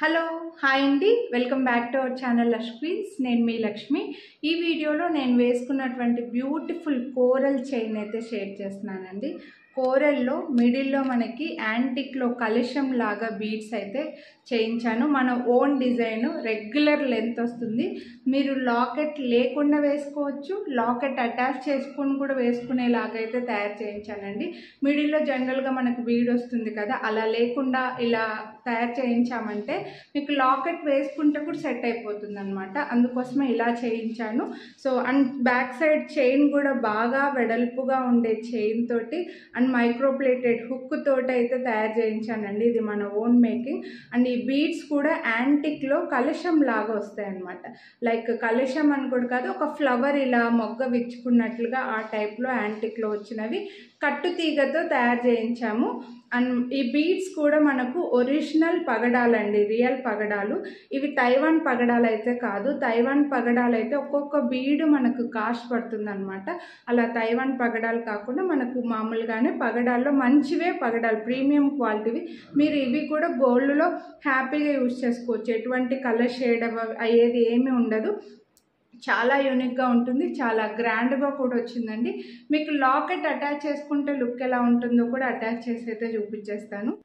hello hi అండి welcome back to our channel Lakshmi's నేను మీ లక్ష్మి ఈ వీడియోలో నేను వేసుకున్నటువంటి బ్యూటిఫుల్ కోరల్ చైన్ అయితే షేర్ చేస్తున్నానండి కోరల్లో మిడిల్లో మనకి యాంటిక్లో కలుషం లాగా బీడ్స్ అయితే చేయించాను మన ఓన్ డిజైన్ రెగ్యులర్ లెంత్ వస్తుంది మీరు లాకెట్ లేకుండా వేసుకోవచ్చు లాకెట్ అటాచ్ చేసుకొని కూడా వేసుకునేలాగా అయితే తయారు చేయించానండి మిడిల్లో జనరల్గా మనకు బీడ్ వస్తుంది కదా అలా లేకుండా ఇలా తయారు చేయించామంటే మీకు లాకెట్ వేసుకుంటే కూడా సెట్ అయిపోతుంది అనమాట అందుకోసమే ఇలా చేయించాను so and back side chain కూడా బాగా వెడల్పుగా ఉండే చైన్ తోటి అండ్ మైక్రోప్లేటెడ్ హుక్ తోటి అయితే తయారు చేయించానండి ఇది మన ఓన్ మేకింగ్ అండ్ ఈ బీడ్స్ కూడా యాంటిక్లో కలుషం లాగా వస్తాయి అనమాట లైక్ కలుషం అని కూడా కాదు ఒక ఫ్లవర్ ఇలా మొగ్గ విచ్చుకున్నట్లుగా ఆ టైప్లో యాంటిక్లో వచ్చినవి కట్టు తీగతో తయారు చేయించాము అండ్ ఈ బీడ్స్ కూడా మనకు ఒరిజినల్ పగడాలండి రియల్ పగడాలు ఇవి తైవాన్ పగడాలు అయితే కాదు తైవాన్ పగడాలు అయితే ఒక్కొక్క బీడు మనకు కాస్ట్ పడుతుంది అనమాట అలా తైవాన్ పగడాలు కాకుండా మనకు మామూలుగానే పగడాల్లో మంచివే పగడాలు ప్రీమియం క్వాలిటీవి మీరు ఇవి కూడా గోల్డ్లో హ్యాపీగా యూజ్ చేసుకోవచ్చు ఎటువంటి కలర్ షేడ్ అయ్యేది ఏమీ ఉండదు చాలా యూనిక్గా ఉంటుంది చాలా గ్రాండ్గా కూడా వచ్చిందండి మీకు లాకెట్ అటాచ్ చేసుకుంటే లుక్ ఎలా ఉంటుందో కూడా అటాచ్ చేసి అయితే చూపించేస్తాను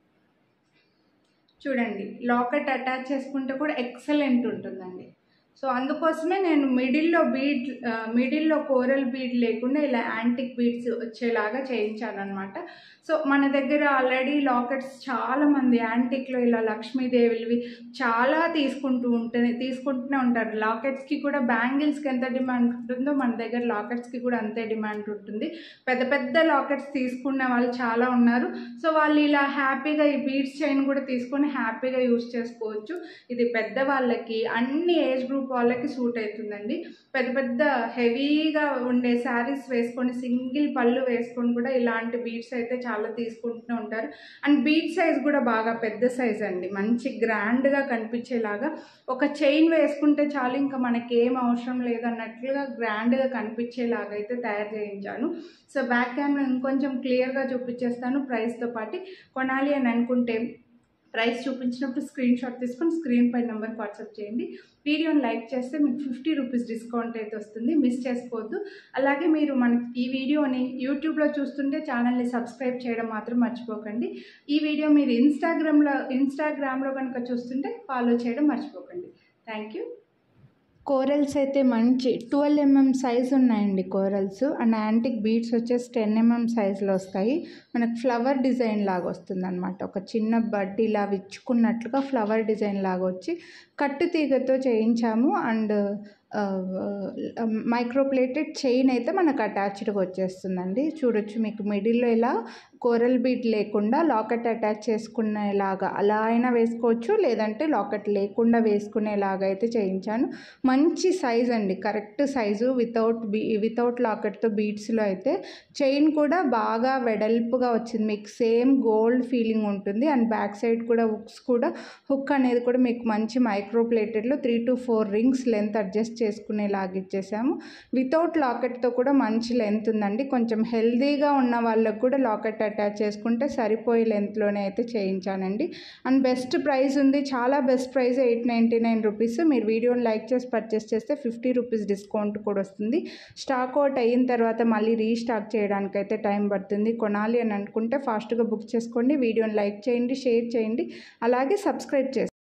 చూడండి లాకెట్ అటాచ్ చేసుకుంటే కూడా ఎక్సలెంట్ ఉంటుందండి సో అందుకోసమే నేను మిడిల్లో బీడ్ మిడిల్లో కోరల్ బీడ్ లేకుండా ఇలా యాంటిక్ బీడ్స్ వచ్చేలాగా చేయించాను అనమాట సో మన దగ్గర ఆల్రెడీ లాకెట్స్ చాలా మంది యాంటిక్లో ఇలా లక్ష్మీదేవివి చాలా తీసుకుంటూ ఉంటే తీసుకుంటూనే ఉంటారు లాకెట్స్కి కూడా బ్యాంగిల్స్కి ఎంత డిమాండ్ ఉంటుందో మన దగ్గర లాకెట్స్కి కూడా అంతే డిమాండ్ ఉంటుంది పెద్ద పెద్ద లాకెట్స్ తీసుకున్న వాళ్ళు చాలా ఉన్నారు సో వాళ్ళు ఇలా హ్యాపీగా ఈ బీడ్స్ చైన్ కూడా తీసుకొని హ్యాపీగా యూస్ చేసుకోవచ్చు ఇది పెద్ద వాళ్ళకి అన్ని ఏజ్ గ్రూప్ వాళ్ళకి సూట్ అవుతుందండి పెద్ద పెద్ద హెవీగా ఉండే శారీస్ వేసుకొని సింగిల్ పళ్ళు వేసుకొని కూడా ఇలాంటి బీడ్స్ అయితే చాలా తీసుకుంటూ ఉంటారు అండ్ బీడ్ సైజ్ కూడా బాగా పెద్ద సైజ్ అండి మంచి గ్రాండ్గా కనిపించేలాగా ఒక చైన్ వేసుకుంటే చాలు ఇంకా మనకి ఏం అవసరం లేదన్నట్లుగా గ్రాండ్గా కనిపించేలాగా అయితే తయారు చేయించాను సో బ్యాక్ క్యామ్లో ఇంకొంచెం క్లియర్గా చూపించేస్తాను ప్రైస్తో పాటు కొనాలి అని అనుకుంటే ప్రైస్ చూపించినప్పుడు స్క్రీన్ షాట్ తీసుకొని స్క్రీన్ పై నెంబర్కి వాట్సాప్ చేయండి వీడియోని లైక్ చేస్తే మీకు ఫిఫ్టీ రూపీస్ డిస్కౌంట్ అయితే వస్తుంది మిస్ చేసుకోవద్దు అలాగే మీరు మనకి ఈ వీడియోని యూట్యూబ్లో చూస్తుంటే ఛానల్ని సబ్స్క్రైబ్ చేయడం మాత్రం మర్చిపోకండి ఈ వీడియో మీరు ఇన్స్టాగ్రామ్లో ఇన్స్టాగ్రామ్లో కనుక చూస్తుంటే ఫాలో చేయడం మర్చిపోకండి థ్యాంక్ యూ కోరల్స్ అయితే మంచి ట్వెల్వ్ ఎంఎం సైజ్ ఉన్నాయండి కోరల్స్ అండ్ యాంటిక్ బీడ్స్ వచ్చేసి టెన్ ఎంఎం సైజులో వస్తాయి మనకు ఫ్లవర్ డిజైన్ లాగా వస్తుంది అనమాట ఒక చిన్న బడ్ ఇలా విచ్చుకున్నట్లుగా ఫ్లవర్ డిజైన్ లాగా వచ్చి కట్టు తీగతో చేయించాము అండ్ మైక్రోప్లేటెడ్ చైన్ అయితే మనకు అటాచ్డ్గా వచ్చేస్తుందండి చూడొచ్చు మీకు మిడిల్లో ఇలా కోరల్ బీట్ లేకుండా లాకెట్ అటాచ్ చేసుకునేలాగా అలా అయినా వేసుకోవచ్చు లేదంటే లాకెట్ లేకుండా వేసుకునేలాగా అయితే చేయించాను మంచి సైజ్ అండి కరెక్ట్ సైజు వితౌట్ బీ వితౌట్ లాకెట్తో బీట్స్లో అయితే చైన్ కూడా బాగా వెడల్పుగా వచ్చింది మీకు సేమ్ గోల్డ్ ఫీలింగ్ ఉంటుంది అండ్ బ్యాక్ సైడ్ కూడా హుక్స్ కూడా హుక్ అనేది కూడా మీకు మంచి మైక్రో ప్లేటెడ్లో three to four rings length adjust చేసుకునేలాగా ఇచ్చేసాము వితౌట్ లాకెట్తో కూడా మంచి లెంత్ ఉందండి కొంచెం హెల్దీగా ఉన్న వాళ్ళకు కూడా లాకెట్ అటాచ్ చేసుకుంటే సరిపోయే లెంత్లోనే అయితే చేయించానండి అండ్ బెస్ట్ ప్రైస్ ఉంది చాలా best price eight ninety nine rupees మీరు వీడియోని లైక్ చేసి పర్చేస్ చేస్తే ఫిఫ్టీ రూపీస్ డిస్కౌంట్ కూడా వస్తుంది స్టాక్ అవుట్ అయిన తర్వాత మళ్ళీ రీస్టాక్ చేయడానికి అయితే టైం పడుతుంది కొనాలి అని అనుకుంటే ఫాస్ట్గా బుక్ చేసుకోండి వీడియోని లైక్ చేయండి షేర్ చేయండి అలాగే సబ్స్క్రైబ్ చేసుకోండి